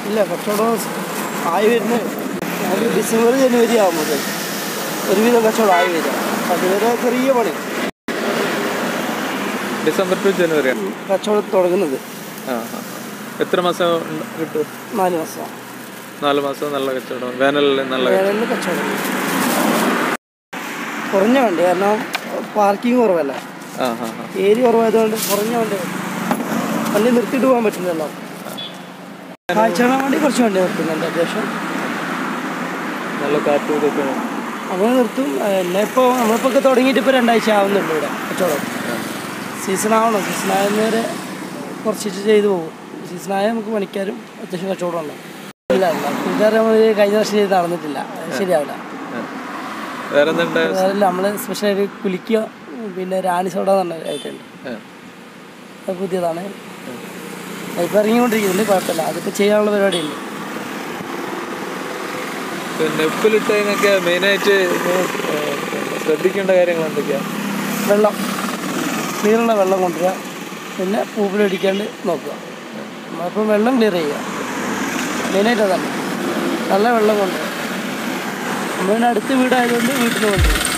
ഇല്ല കച്ചവടം ആയി വരുന്നത് അത് ഡിസംബർ ജനുവരി ആകുമ്പോൾ ഒരുവിധം കച്ചവടം ആയി വരിക അതുവരെ ചെറിയ പണി ഡിസംബർ ടു ജനുവരി കച്ചവടം തുടങ്ങുന്നത് ആ ആ എത്ര മാസം ഉണ്ട് കിട്ടും നാല് മാസം നാല് മാസം നല്ല കച്ചവടം വേനലിൽ നല്ല കച്ചവടം. വേനലിൽ കച്ചവടം കുറഞ്ഞ വണ്ടി കാരണം പാർക്കിംഗ് കുറവല്ല ആ ആ ആ ഏരിയ കുറവായതുകൊണ്ട് കുറഞ്ഞ വണ്ടി വണ്ടി നിർത്തിയിട്ട് പോകാൻ പറ്റില്ലല്ലോ കാഴ്ച വണ്ടി കുറച്ച് വണ്ടി നിർത്തുന്നുണ്ട് അത്യാവശ്യം നല്ല കാറ്റും ഇതൊക്കെ അങ്ങനെ നിർത്തും എന്നെ ഇപ്പോൾ നമ്മളിപ്പോൾ ഒക്കെ തുടങ്ങിയിട്ട് ഇപ്പോൾ രണ്ടാഴ്ച ആവുന്നുണ്ട് ഇവിടെ കച്ചവടം സീസൺ ആവണം സീസൺ ആകുന്നവരെ കുറച്ചിട്ട് ചെയ്തു പോകും സീസൺ ആയാൽ നമുക്ക് പണിക്കാരും അത്യാവശ്യം കച്ചവടം ഉണ്ടാവും ഇല്ല ഇല്ല കൂട്ടുകാർ നമ്മൾ കഴിഞ്ഞ വർഷം ചെയ്ത് നടന്നിട്ടില്ല അത് ശരിയാവില്ല ആ. വേറെ എന്തുണ്ട് അതല്ല നമ്മൾ സ്പെഷ്യലായിട്ട് കുലിക്കുക പിന്നെ റാണി സോഡ എന്ന് പറഞ്ഞ ഐറ്റുണ്ട് ആ. അത് പുതിയതാണ് അതിപ്പോൾ ഇറങ്ങിക്കൊണ്ടിരിക്കുന്നുണ്ട് കുഴപ്പമില്ല അതിപ്പോൾ ചെയ്യാനുള്ള പരിപാടിയുണ്ട് പിന്നെ ഉപ്പിലിട്ടതിനൊക്കെ മെയിനായിട്ട് നിങ്ങൾ, ഏ, പിന്നെ ശ്രദ്ധിക്കേണ്ട കാര്യങ്ങൾ എന്തൊക്കെയാ വെള്ളം ക്ലിയറുള്ള വെള്ളം കൊണ്ടുവരിക പിന്നെ പൂപ്പിലടിക്കാണ്ട് നോക്കുക നമ്മളിപ്പോൾ വെള്ളം ക്ലിയർ ചെയ്യുക മെയിനായിട്ട് അതല്ല നല്ല വെള്ളം കൊണ്ടുവരിക നമ്മളിവിടെ അടുത്ത് വീടായതുകൊണ്ട് വീട്ടിൽ കൊണ്ടുവരും